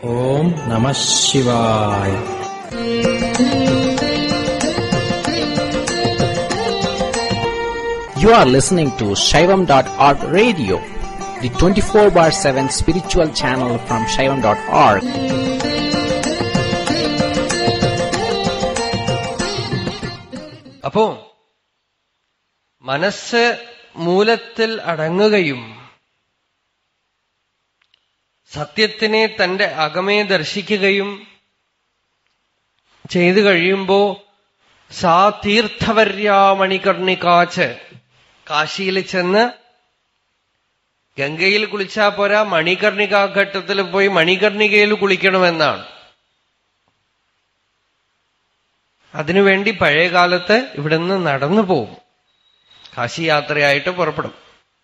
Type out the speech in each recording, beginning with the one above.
ഓം നമ ശിവായ You are listening to Shaivam.org radio, the 24 bar 7 spiritual channel from Shaivam.org. അപ്പോ മനസ്സ് മൂലത്തിൽ അടങ്ങുകയും സത്യത്തിനെ തന്റെ അകമേ ദർശിക്കുകയും ചെയ്തു കഴിയുമ്പോ സാ തീർത്ഥവര്യാമണികർണികാച്ച് കാശിയിൽ ചെന്ന് ഗംഗയിൽ കുളിച്ചാ പോരാ മണികർണികാഘട്ടത്തിൽ പോയി മണികർണികയിൽ കുളിക്കണമെന്നാണ് അതിനുവേണ്ടി പഴയ കാലത്ത് ഇവിടുന്ന് നടന്നു പോകും കാശി യാത്രയായിട്ട് പുറപ്പെടും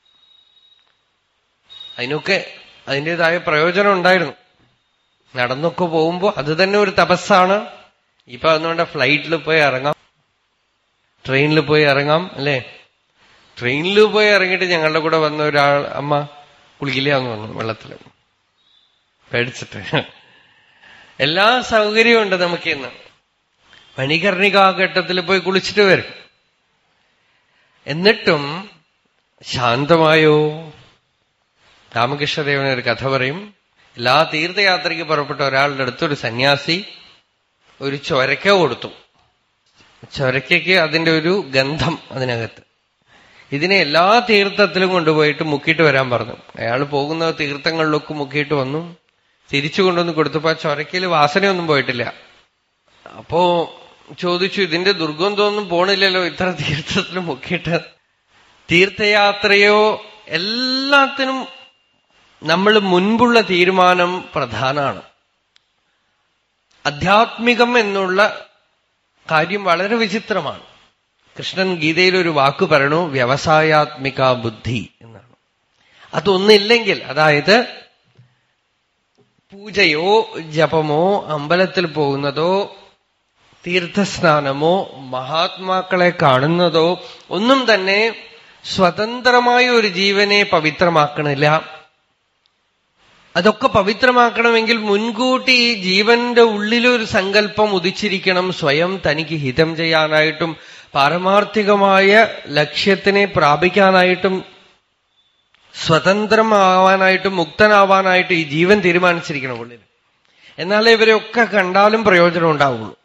അതിനൊക്കെ അതിൻ്റെതായ പ്രയോജനം ഉണ്ടായിരുന്നു നടന്നൊക്കെ പോകുമ്പോ അത് തന്നെ ഒരു തപസ്സാണ് ഇപ്പൊ അതുകൊണ്ട് ഫ്ലൈറ്റിൽ പോയി ഇറങ്ങാം ട്രെയിനിൽ പോയി ഇറങ്ങാം അല്ലേ ട്രെയിനിൽ പോയി ഇറങ്ങിയിട്ട് ഞങ്ങളുടെ കൂടെ വന്ന ഒരാൾ അമ്മ കുളിക്കില്ല എന്ന് പറഞ്ഞു വെള്ളത്തില് പേടിച്ചിട്ട് എല്ലാ സൗകര്യവും ഉണ്ട് നമുക്ക് ഇന്ന് മണികർണികാഘട്ടത്തിൽ പോയി കുളിച്ചിട്ട് വരും എന്നിട്ടും ശാന്തമായോ രാമകൃഷ്ണദേവൻ ഒരു കഥ പറയും എല്ലാ തീർത്ഥയാത്രയ്ക്ക് പുറപ്പെട്ട ഒരാളുടെ അടുത്ത് ഒരു സന്യാസി ഒരു ചൊരക്ക കൊടുത്തു ചൊരക്കയ്ക്ക് അതിന്റെ ഒരു ഗന്ധം അതിനകത്ത് ഇതിനെ എല്ലാ തീർത്ഥത്തിലും കൊണ്ടുപോയിട്ട് മുക്കിയിട്ട് വരാൻ പറഞ്ഞു അയാൾ പോകുന്ന തീർത്ഥങ്ങളിലൊക്കെ മുക്കിയിട്ട് വന്നു തിരിച്ചു കൊണ്ടുവന്ന് കൊടുത്തപ്പോ ആ ചൊരക്കയിൽ വാസനയൊന്നും പോയിട്ടില്ല അപ്പോ ചോദിച്ചു ഇതിന്റെ ദുർഗന്ധമൊന്നും പോണില്ലല്ലോ ഇത്ര തീർത്ഥത്തിൽ മുക്കിയിട്ട് തീർത്ഥയാത്രയോ എല്ലാത്തിനും നമ്മൾ മുൻപുള്ള തീരുമാനം പ്രധാനമാണ് അധ്യാത്മികം എന്നുള്ള കാര്യം വളരെ വിചിത്രമാണ് കൃഷ്ണൻ ഗീതയിൽ ഒരു വാക്ക് പറയണു വ്യവസായാത്മിക ബുദ്ധി എന്നാണ് അതൊന്നില്ലെങ്കിൽ അതായത് പൂജയോ ജപമോ അമ്പലത്തിൽ പോകുന്നതോ തീർത്ഥസ്നാനമോ മഹാത്മാക്കളെ കാണുന്നതോ ഒന്നും തന്നെ സ്വതന്ത്രമായ ഒരു ജീവനെ പവിത്രമാക്കണില്ല അതൊക്കെ പവിത്രമാക്കണമെങ്കിൽ മുൻകൂട്ടി ഈ ജീവന്റെ ഉള്ളിലൊരു സങ്കല്പം ഉദിച്ചിരിക്കണം സ്വയം തനിക്ക് ഹിതം ചെയ്യാനായിട്ടും പാരമാർത്ഥികമായ ലക്ഷ്യത്തിനെ പ്രാപിക്കാനായിട്ടും സ്വതന്ത്രമാവാനായിട്ടും മുക്തനാവാനായിട്ടും ഈ ജീവൻ തീരുമാനിച്ചിരിക്കണം ഉള്ളിൽ എന്നാലേ ഇവരെയൊക്കെ കണ്ടാലും പ്രയോജനം ഉണ്ടാവുള്ളൂ